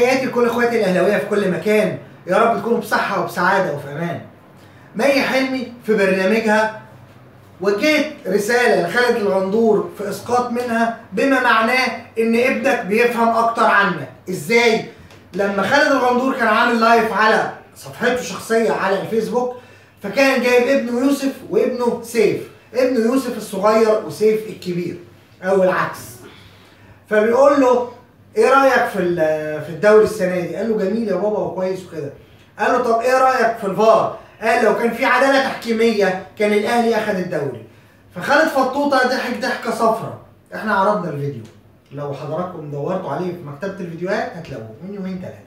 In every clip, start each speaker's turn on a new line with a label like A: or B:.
A: تحياتي لكل اخواتي الاهلاويه في كل مكان يا رب تكونوا بصحه وبسعاده وفي امان مي حلمي في برنامجها وجهت رساله لخالد الغندور في اسقاط منها بما معناه ان ابنك بيفهم اكتر عنك ازاي لما خالد الغندور كان عامل لايف على صفحته الشخصيه على الفيسبوك فكان جايب ابنه يوسف وابنه سيف ابنه يوسف الصغير وسيف الكبير او العكس فبيقول له ايه رايك في ال- في الدوري السنه دي؟ قال له جميل يا بابا وكويس وكده. قال له طب ايه رايك في الفار؟ قال لو كان في عداله تحكيميه كان الاهلي اخذ الدوري. فخالد فطوطه ضحك ضحكه صفرة. احنا عرضنا الفيديو. لو حضراتكم دورتوا عليه في مكتبه الفيديوهات هتلاقوه من يومين ثلاثه.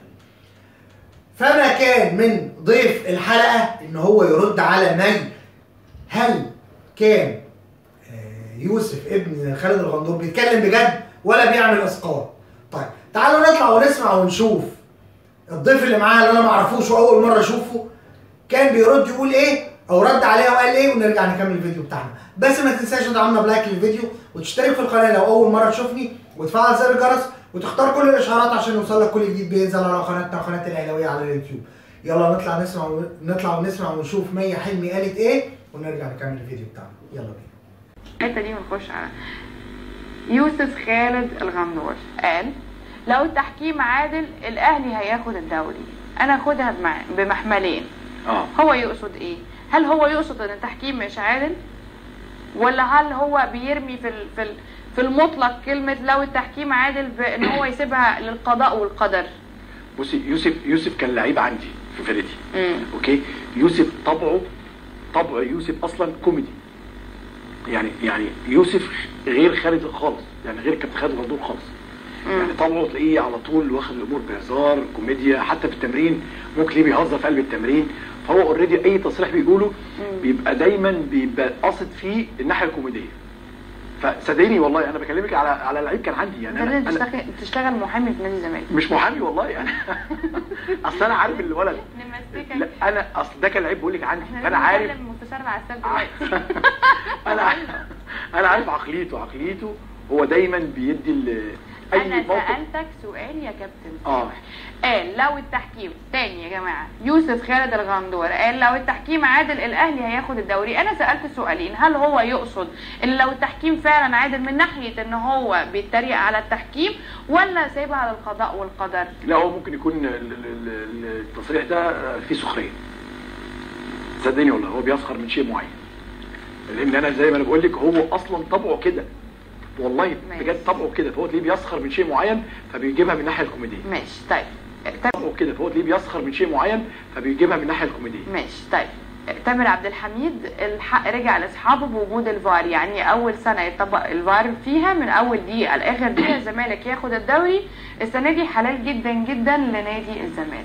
A: فما كان من ضيف الحلقه ان هو يرد على مي هل كان آه، يوسف ابن خالد الغندور بيتكلم بجد ولا بيعمل اسقاط طيب تعالوا نطلع ونسمع ونشوف الضيف اللي معاه اللي انا ما اعرفوش واول مره اشوفه كان بيرد يقول ايه او رد عليها وقال ايه ونرجع نكمل الفيديو بتاعنا بس ما تنساش تدعمنا بلايك للفيديو وتشترك في القناه لو اول مره تشوفني وتفعل زر الجرس وتختار كل الاشعارات عشان يوصلك كل جديد بينزل على قناتنا قناه الاهلاويه على اليوتيوب يلا نطلع نسمع و... نطلع ونسمع ونشوف مي حلمي قالت ايه ونرجع نكمل الفيديو بتاعنا يلا بينا
B: الحته دي بنخش على يوسف خالد الغندور قال لو التحكيم عادل الاهلي هياخد الدوري انا اخدها بمع- بمحملين
C: اه
B: هو يقصد ايه هل هو يقصد ان التحكيم مش عادل ولا هل هو بيرمي في ال- في ال- في المطلق كلمه لو التحكيم عادل بان هو يسيبها للقضاء والقدر
C: بصي يوسف يوسف كان لعيب عندي في فرقتي
B: امم
C: اوكي يوسف طبعه طبع يوسف اصلا كوميدي يعني يعني يوسف غير خالد خالص يعني غير كابتن خالد غندور خالص يعني طبعه تلاقيه على طول واخد الامور بهزار كوميديا حتى في التمرين ممكن تلاقيه بيهزر في قلب التمرين فهو اوريدي اي تصريح بيقوله بيبقى دايما بيبقى قاصد فيه الناحيه الكوميديه فصدقيني والله انا بكلمك على على لعيب كان عندي يعني
B: انت
C: انا,
B: لازم
C: أنا
B: تشتغل تشتغل محامي في نادي الزمالك
C: مش محامي والله يعني اصل انا عارف الولد
B: نمسكك
C: لا انا اصل ده كان لعيب بقول لك عندي
B: احنا
C: فانا
B: لازم
C: عارف
B: نكلم مستشار العسال دلوقتي
C: انا عارف انا عارف عقليته عقليته هو دايما بيدي ال- اي
B: انا
C: موقف
B: سالتك سؤال يا كابتن
C: اه
B: سامح قال لو التحكيم تاني يا جماعه يوسف خالد الغندور قال لو التحكيم عادل الاهلي هياخد الدوري انا سالت سؤالين هل هو يقصد ان لو التحكيم فعلا عادل من ناحيه ان هو بيتريق على التحكيم ولا سايبها للقضاء والقدر
C: لا هو ممكن يكون ال- ال- ال- التصريح ده فيه سخريه صدقني والله هو بيسخر من شيء معين لان انا زي ما انا بقول لك هو اصلا طبعه كده والله
B: ماشي.
C: بجد طبعه كده فهو تلاقيه بيسخر من شيء معين فبيجيبها من الناحيه الكوميديه
B: ماشي طيب طب
C: طبعه كده فهو تلاقيه بيسخر من شيء معين فبيجيبها من الناحيه الكوميديه
B: ماشي طيب تامر عبد الحميد الحق رجع لاصحابه بوجود الفار يعني اول سنه يطبق الفار فيها من اول دقيقه لاخر دقيقه الزمالك ياخد الدوري السنه دي حلال جدا جدا لنادي الزمالك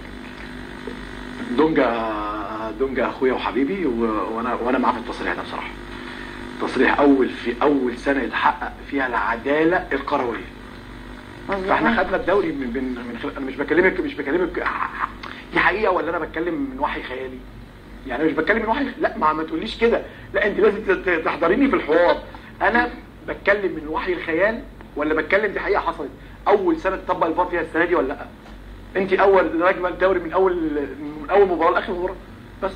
C: دونجا دونجا اخويا وحبيبي و- وانا وانا معاه في التصريح ده بصراحه تصريح اول في اول سنه يتحقق فيها العداله القرويه
B: مظبوط.
C: فاحنا خدنا الدوري من من من خلال انا مش بكلمك مش بكلمك دي حقيقه ولا انا بتكلم من وحي خيالي يعني مش بتكلم من وحي لا ما, ما تقوليش كده لا انت لازم ت- ت- تحضريني في الحوار انا بتكلم من وحي الخيال ولا بتكلم دي حقيقه حصلت اول سنه تطبق الفار فيها السنه دي ولا لا انت اول راجمه الدوري من اول من اول مباراه لاخر مباراه بس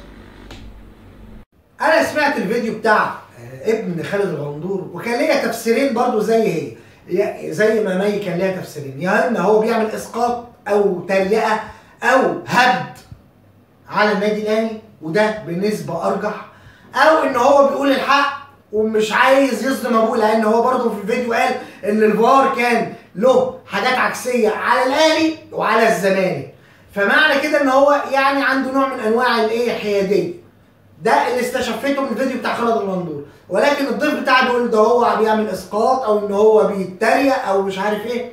A: انا سمعت الفيديو بتاع آه، ابن خالد الغندور وكان ليا تفسيرين برضو زي هي يا- زي ما مي كان ليها تفسيرين يا اما هو بيعمل اسقاط او تريقه او هبد على النادي الاهلي وده بنسبه ارجح او ان هو بيقول الحق ومش عايز يصدم ابوه لان هو برضه في الفيديو قال ان الفار كان له حاجات عكسيه على الاهلي وعلى الزمالك فمعنى كده ان هو يعني عنده نوع من انواع الايه الحياديه ده اللي استشفيته من الفيديو بتاع خالد الغندور ولكن الضيف بتاعه بيقول ده هو بيعمل اسقاط او ان هو بيتريق او مش عارف ايه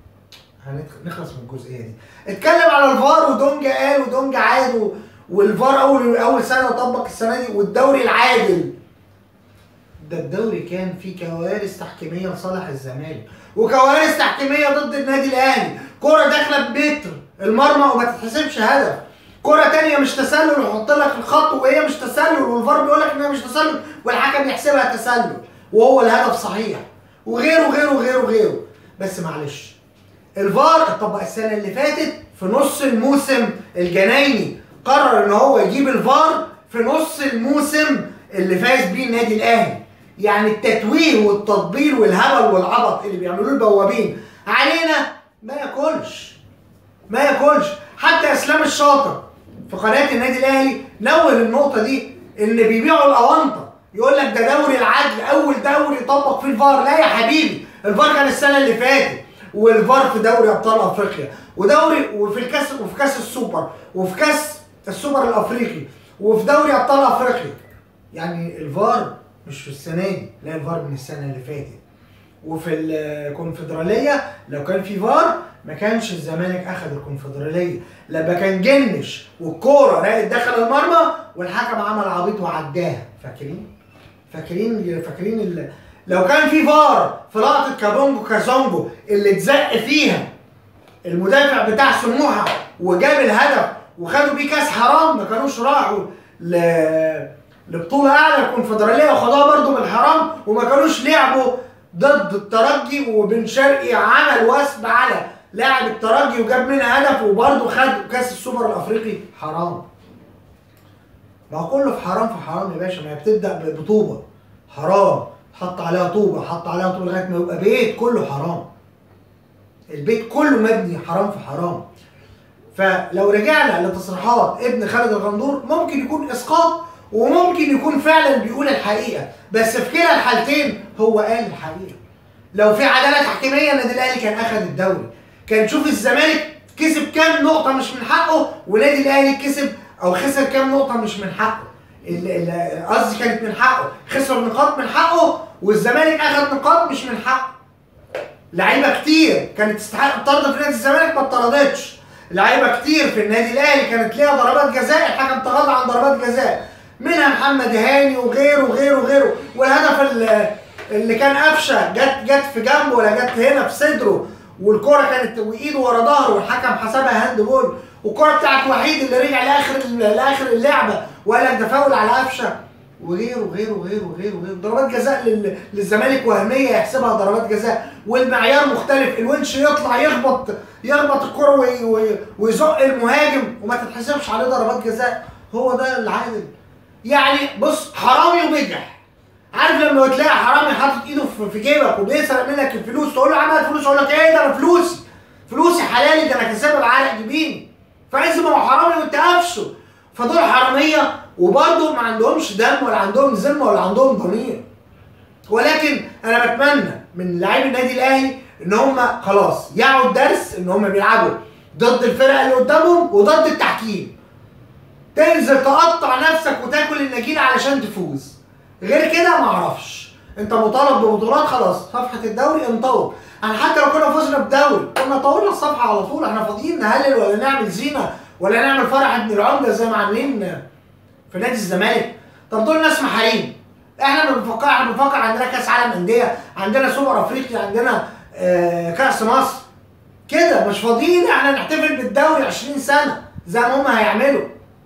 A: هنخلص من الجزئيه دي اتكلم على الفار ودونجا قال ودونجا عاد و- والفار اول اول سنه طبق السنه دي والدوري العادل ده الدوري كان فيه كوارث تحكيميه لصالح الزمالك وكوارث تحكيميه ضد النادي الاهلي كرة داخله بمتر المرمى وما تتحسبش هدف كرة تانية مش تسلل ويحط لك الخط وهي مش تسلل والفار بيقول لك انها مش تسلل والحكم يحسبها تسلل وهو الهدف صحيح وغيره وغيره وغيره وغيره بس معلش الفار اتطبق السنه اللي فاتت في نص الموسم الجنايني قرر ان هو يجيب الفار في نص الموسم اللي فاز بيه النادي الاهلي يعني التتويه والتطبيل والهبل والعبط اللي بيعملوه البوابين علينا ما ياكلش ما ياكلش حتى اسلام الشاطر في قناه النادي الاهلي نوه النقطه دي ان بيبيعوا الاونطه يقول لك ده دوري العدل اول دوري يطبق فيه الفار لا يا حبيبي الفار كان السنه اللي فاتت والفار في دوري ابطال افريقيا ودوري وفي الكاس وفي كاس السوبر وفي كاس السوبر الافريقي وفي دوري ابطال افريقيا يعني الفار مش في السنه دي لا الفار من السنه اللي فاتت وفي الكونفدراليه لو كان في فار ما كانش الزمالك اخذ الكونفدراليه لما كان جنش والكوره راقت دخل المرمى والحكم عمل عبيط وعداها فاكرين فاكرين فاكرين ال... لو كان في فار في لقطه كابونجو كازونجو اللي اتزق فيها المدافع بتاع سموحه وجاب الهدف وخدوا بيه كاس حرام ما كانوش راحوا ل... لبطوله اعلى الكونفدراليه وخدوها برضو بالحرام وما كانوش لعبوا ضد الترجي وبن شرقي عمل وثب على لاعب الترجي وجاب منها هدف وبرضه خد كاس السوبر الافريقي حرام ما هو كله في حرام في حرام يا باشا ما هي بتبدا بطوبه حرام حط عليها طوبه حط عليها طوبه لغايه ما يبقى بيت كله حرام البيت كله مبني حرام في حرام فلو رجعنا لتصريحات ابن خالد الغندور ممكن يكون اسقاط وممكن يكون فعلا بيقول الحقيقه بس في كلا الحالتين هو قال الحقيقه لو في عداله تحكيميه النادي الاهلي كان اخذ الدوري كان شوف الزمالك كسب كام نقطه مش من حقه والنادي الاهلي كسب او خسر كام نقطه مش من حقه ال- ال- قصدي كانت من حقه خسر نقاط من حقه والزمالك اخذ نقاط مش من حقه لعيبه كتير كانت تستحق الطرد في نادي الزمالك ما اتطردتش لعيبه كتير في النادي الاهلي كانت ليها ضربات جزاء الحكم تغاضى عن ضربات جزاء منها محمد هاني وغيره وغيره وغيره والهدف اللي, اللي كان قفشه جت جت في جنبه ولا جت هنا في صدره والكره كانت وايده ورا ظهره والحكم حسبها هاند بول والكره بتاعت وحيد اللي رجع لاخر لاخر اللعبه وقال لك ده فاول على قفشه وغيره وغيره وغيره وغيره وغيره ضربات جزاء لل- للزمالك وهميه يحسبها ضربات جزاء والمعيار مختلف الونش يطلع يخبط يخبط الكره وي- وي- ويزق المهاجم وما تتحسبش عليه ضربات جزاء هو ده العادل يعني بص حرامي وبجح عارف لما تلاقي حرامي حاطط ايده في- في جيبك وبيسرق منك الفلوس تقول له عمل فلوس يقول لك ايه ده انا فلوسي فلوسي حلالي ده انا كسبها بعرق جبيني فعايز ما هو حرامي وانت قافشه فدول حراميه وبرضه ما عندهمش دم ولا عندهم ذمه ولا عندهم ضمير ولكن انا بتمنى من لاعبي النادي الاهلي ان هم خلاص يعوا الدرس ان هم بيلعبوا ضد الفرق اللي قدامهم وضد التحكيم تنزل تقطع نفسك وتاكل النجيل علشان تفوز غير كده معرفش انت مطالب ببطولات خلاص صفحه الدوري انطور انا حتى لو كنا فزنا بالدوري كنا طورنا الصفحه على طول احنا فاضيين نهلل ولا نعمل زينه ولا نعمل فرح ابن العمده زي ما عاملين في نادي الزمالك طب دول ناس محارين احنا ما بنفكر احنا بنفكر عندنا كاس عالم انديه عندنا سوبر افريقي عندنا آه كاس مصر كده مش فاضيين احنا نحتفل بالدوري 20 سنه زي ما هم هيعملوا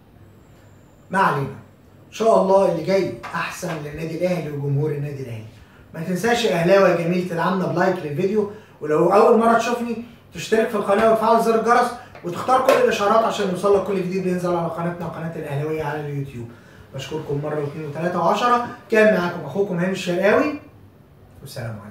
A: ما علينا ان شاء الله اللي جاي احسن للنادي الاهلي وجمهور النادي الاهلي ما تنساش يا اهلاوي يا جميل تدعمنا بلايك للفيديو ولو اول مره تشوفني تشترك في القناه وتفعل زر الجرس وتختار كل الاشعارات عشان يوصلك كل جديد بينزل على قناتنا وقناه الاهلاويه على اليوتيوب بشكركم مره واثنين وثلاثه وعشره كان معاكم اخوكم هاني الشرقاوي والسلام عليكم